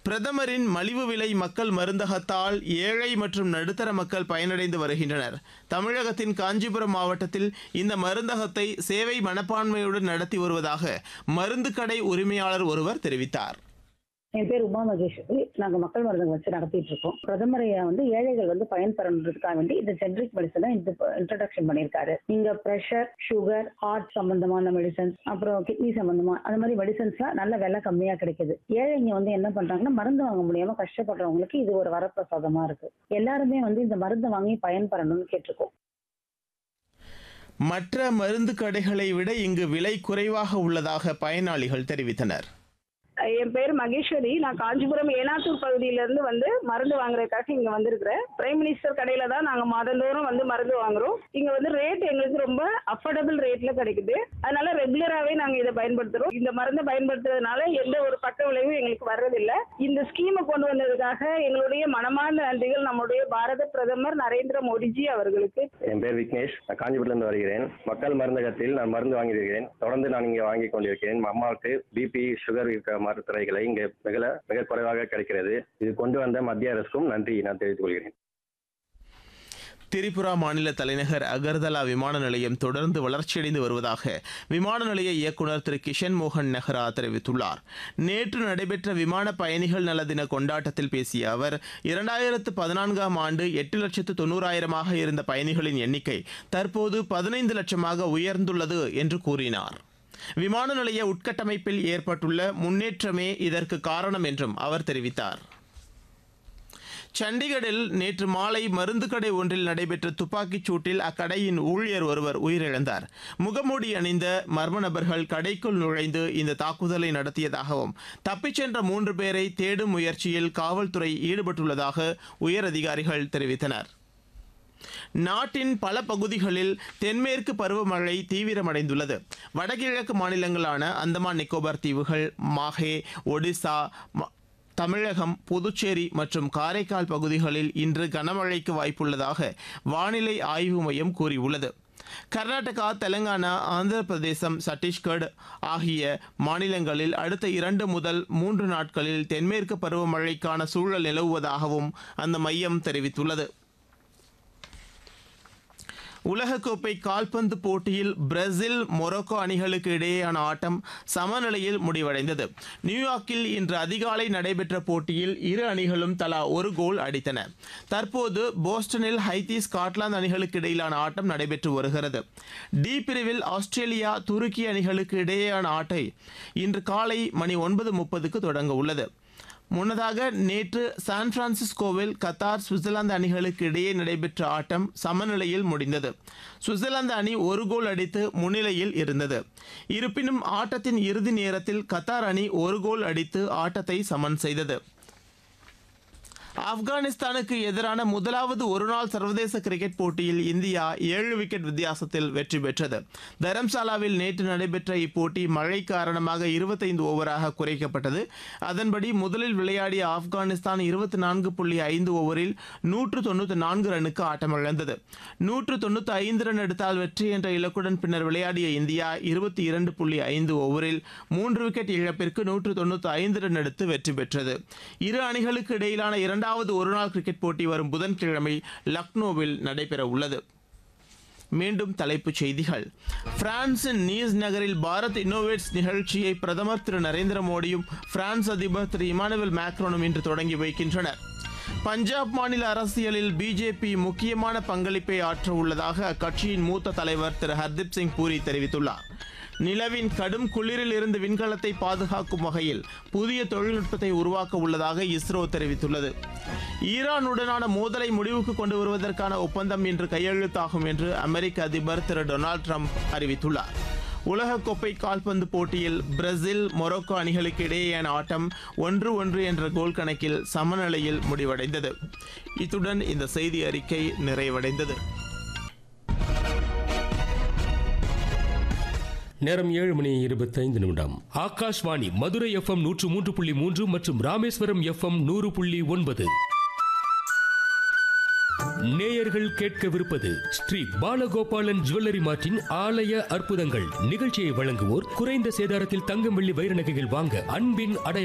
பிரதமரின் மலிவு விலை மக்கள் மருந்தகத்தால் ஏழை மற்றும் நடுத்தர மக்கள் பயனடைந்து வருகின்றனர் தமிழகத்தின் காஞ்சிபுரம் மாவட்டத்தில் இந்த மருந்தகத்தை சேவை மனப்பான்மையுடன் நடத்தி வருவதாக மருந்து கடை உரிமையாளர் ஒருவர் தெரிவித்தார் என் பேர் உமா மகேஸ்வரி நாங்க மக்கள் மருந்தகம் வச்சு நடத்திட்டு இருக்கோம் பிரதமரை வந்து ஏழைகள் வந்து பயன்பெறன்றதுக்காக வேண்டி இந்த ஜென்ரிக் மெடிசனை இன்ட்ரடக்ஷன் பண்ணியிருக்காரு இங்க ப்ரெஷர் சுகர் ஹார்ட் சம்பந்தமான மெடிசன்ஸ் அப்புறம் கிட்னி சம்பந்தமா அந்த மாதிரி மெடிசன்ஸ்லாம் நல்ல விலை கம்மியா கிடைக்குது ஏழைங்க வந்து என்ன பண்றாங்கன்னா மருந்து வாங்க முடியாம கஷ்டப்படுறவங்களுக்கு இது ஒரு வரப்பிரசாதமா இருக்கு எல்லாருமே வந்து இந்த மருந்தை வாங்கி பயன்பெறணும்னு கேட்டிருக்கோம் மற்ற மருந்து கடைகளை விட இங்கு விலை குறைவாக உள்ளதாக பயனாளிகள் தெரிவித்தனர் என் பேர் மகேஸ்வரி நான் காஞ்சிபுரம் ஏனாத்தூர் பகுதியில இருந்து வந்து மருந்து வாங்குறதுக்காக இங்க வந்திருக்கிறேன் பிரைம் மினிஸ்டர் கடையில தான் நாங்க மாதந்தோறும் வந்து மருந்து வாங்குறோம் இங்க வந்து ரேட் எங்களுக்கு ரொம்ப அஃபோர்டபுள் ரேட்ல கிடைக்குது அதனால ரெகுலராகவே நாங்க இதை பயன்படுத்துறோம் இந்த மருந்தை பயன்படுத்துறதுனால எந்த ஒரு பக்க விளைவும் எங்களுக்கு வர்றதில்ல இந்த ஸ்கீமை கொண்டு வந்ததுக்காக எங்களுடைய மனமார்ந்த நன்றிகள் நம்முடைய பாரத பிரதமர் நரேந்திர மோடிஜி அவர்களுக்கு என் பேர் விக்னேஷ் நான் காஞ்சிபுரத்திலிருந்து வருகிறேன் மக்கள் மருந்தகத்தில் நான் மருந்து வாங்கியிருக்கிறேன் தொடர்ந்து நான் இங்கே வாங்கி கொண்டிருக்கிறேன் அம்மாவுக்கு பிபி சுகர் இருக்கிற மருத்துவரைகளை இங்கே மிக மிக குறைவாக கிடைக்கிறது இது கொண்டு வந்த மத்திய அரசுக்கும் நன்றி நான் தெரிவித்துக் கொள்கிறேன் திரிபுரா மாநில தலைநகர் அகர்தலா விமான நிலையம் தொடர்ந்து வளர்ச்சியடைந்து வருவதாக விமான நிலைய இயக்குநர் திரு கிஷன் மோகன் நெஹ்ரா தெரிவித்துள்ளார் நேற்று நடைபெற்ற விமான பயணிகள் நல தின கொண்டாட்டத்தில் பேசிய அவர் இரண்டாயிரத்து பதினான்காம் ஆண்டு எட்டு லட்சத்து தொண்ணூறாயிரமாக இருந்த பயணிகளின் எண்ணிக்கை தற்போது பதினைந்து லட்சமாக உயர்ந்துள்ளது என்று கூறினார் விமான நிலைய உட்கட்டமைப்பில் ஏற்பட்டுள்ள முன்னேற்றமே இதற்கு காரணம் என்றும் அவர் தெரிவித்தார் சண்டிகரில் நேற்று மாலை மருந்து கடை ஒன்றில் நடைபெற்ற துப்பாக்கிச் சூட்டில் அக்கடையின் ஊழியர் ஒருவர் உயிரிழந்தார் முகமூடி அணிந்த மர்ம நபர்கள் கடைக்குள் நுழைந்து இந்த தாக்குதலை நடத்தியதாகவும் தப்பிச் சென்ற மூன்று பேரை தேடும் முயற்சியில் காவல்துறை ஈடுபட்டுள்ளதாக உயர் அதிகாரிகள் தெரிவித்தனர் நாட்டின் பல பகுதிகளில் தென்மேற்கு பருவமழை தீவிரமடைந்துள்ளது வடகிழக்கு மாநிலங்களான அந்தமான் நிக்கோபார் தீவுகள் மாஹே ஒடிசா ம- தமிழகம் புதுச்சேரி மற்றும் காரைக்கால் பகுதிகளில் இன்று கனமழைக்கு வாய்ப்புள்ளதாக வானிலை ஆய்வு மையம் கூறியுள்ளது கர்நாடகா தெலங்கானா ஆந்திர பிரதேசம் சத்தீஸ்கர் ஆகிய மாநிலங்களில் அடுத்த இரண்டு முதல் மூன்று நாட்களில் தென்மேற்கு பருவமழைக்கான சூழல் நிலவுவதாகவும் அந்த மையம் தெரிவித்துள்ளது உலகக்கோப்பை கால்பந்து போட்டியில் பிரேசில் மொரோக்கோ அணிகளுக்கு இடையேயான ஆட்டம் சமநிலையில் முடிவடைந்தது நியூயார்க்கில் இன்று அதிகாலை நடைபெற்ற போட்டியில் இரு அணிகளும் தலா ஒரு கோல் அடித்தன தற்போது போஸ்டனில் ஹைத்தி ஸ்காட்லாந்து அணிகளுக்கு இடையிலான ஆட்டம் நடைபெற்று வருகிறது டி பிரிவில் ஆஸ்திரேலியா துருக்கி அணிகளுக்கு இடையேயான ஆட்டை இன்று காலை மணி ஒன்பது முப்பதுக்கு தொடங்க உள்ளது முன்னதாக நேற்று சான் பிரான்சிஸ்கோவில் கத்தார் சுவிட்சர்லாந்து அணிகளுக்கு இடையே நடைபெற்ற ஆட்டம் சமநிலையில் முடிந்தது சுவிட்சர்லாந்து அணி ஒரு கோல் அடித்து முன்னிலையில் இருந்தது இருப்பினும் ஆட்டத்தின் இறுதி நேரத்தில் கத்தார் அணி ஒரு கோல் அடித்து ஆட்டத்தை சமன் செய்தது ஆப்கானிஸ்தானுக்கு எதிரான முதலாவது ஒருநாள் சர்வதேச கிரிக்கெட் போட்டியில் இந்தியா ஏழு விக்கெட் வித்தியாசத்தில் வெற்றி பெற்றது தரம்சாலாவில் நேற்று நடைபெற்ற இப்போட்டி மழை காரணமாக இருபத்தைந்து ஓவராக குறைக்கப்பட்டது அதன்படி முதலில் விளையாடிய ஆப்கானிஸ்தான் இருபத்தி நான்கு புள்ளி ஐந்து ஓவரில் நூற்று தொண்ணூற்றி நான்கு ரனுக்கு ஆட்டமிழந்தது நூற்று தொண்ணூற்றி ஐந்து ரன் எடுத்தால் வெற்றி என்ற இலக்குடன் பின்னர் விளையாடிய இந்தியா இருபத்தி இரண்டு புள்ளி ஐந்து ஓவரில் மூன்று விக்கெட் இழப்பிற்கு நூற்று தொண்ணூற்றி ஐந்து ரன் எடுத்து வெற்றி பெற்றது இரு அணிகளுக்கு இடையிலான இரண்டாவது ஒருநாள் கிரிக்கெட் போட்டி வரும் புதன்கிழமை லக்னோவில் நடைபெற உள்ளது மீண்டும் தலைப்புச் செய்திகள் பிரான்சின் நீஸ் நகரில் பாரத் இன்னோவேட்ஸ் நிகழ்ச்சியை பிரதமர் திரு நரேந்திர மோடியும் பிரான்ஸ் அதிபர் திரு இமானுவேல் மேக்ரோனும் இன்று தொடங்கி வைக்கின்றனர் பஞ்சாப் மாநில அரசியலில் பிஜேபி முக்கியமான பங்களிப்பை ஆற்ற உள்ளதாக அக்கட்சியின் மூத்த தலைவர் திரு ஹர்தீப் சிங் பூரி தெரிவித்துள்ளார் நிலவின் கடும் குளிரில் இருந்து விண்கலத்தை பாதுகாக்கும் வகையில் புதிய தொழில்நுட்பத்தை உருவாக்க உள்ளதாக இஸ்ரோ தெரிவித்துள்ளது ஈரானுடனான மோதலை முடிவுக்கு கொண்டு வருவதற்கான ஒப்பந்தம் இன்று கையெழுத்தாகும் என்று அமெரிக்க அதிபர் திரு டொனால்ட் ட்ரம்ப் அறிவித்துள்ளார் உலகக்கோப்பை கால்பந்து போட்டியில் பிரேசில் மொரோக்கோ அணிகளுக்கு இடையேயான ஆட்டம் ஒன்று ஒன்று என்ற கோல் கணக்கில் சமநிலையில் முடிவடைந்தது இத்துடன் இந்த செய்தி அறிக்கை நிறைவடைந்தது நேரம் ஏழு மணி இருபத்தைந்து நிமிடம் ஆகாஷ்வாணி மதுரை எஃப்எம் நூற்று மூன்று புள்ளி மூன்று மற்றும் ராமேஸ்வரம் எஃப்எம் நூறு புள்ளி ஒன்பது நேயர்கள் கேட்கவிருப்பது ஸ்ரீ பாலகோபாலன் ஜுவல்லரி மார்ட்டின் ஆலய அற்புதங்கள் நிகழ்ச்சியை வழங்குவோர் குறைந்த சேதாரத்தில் தங்கம் வெள்ளி வைர நகைகள் வாங்க அன்பின் அடைய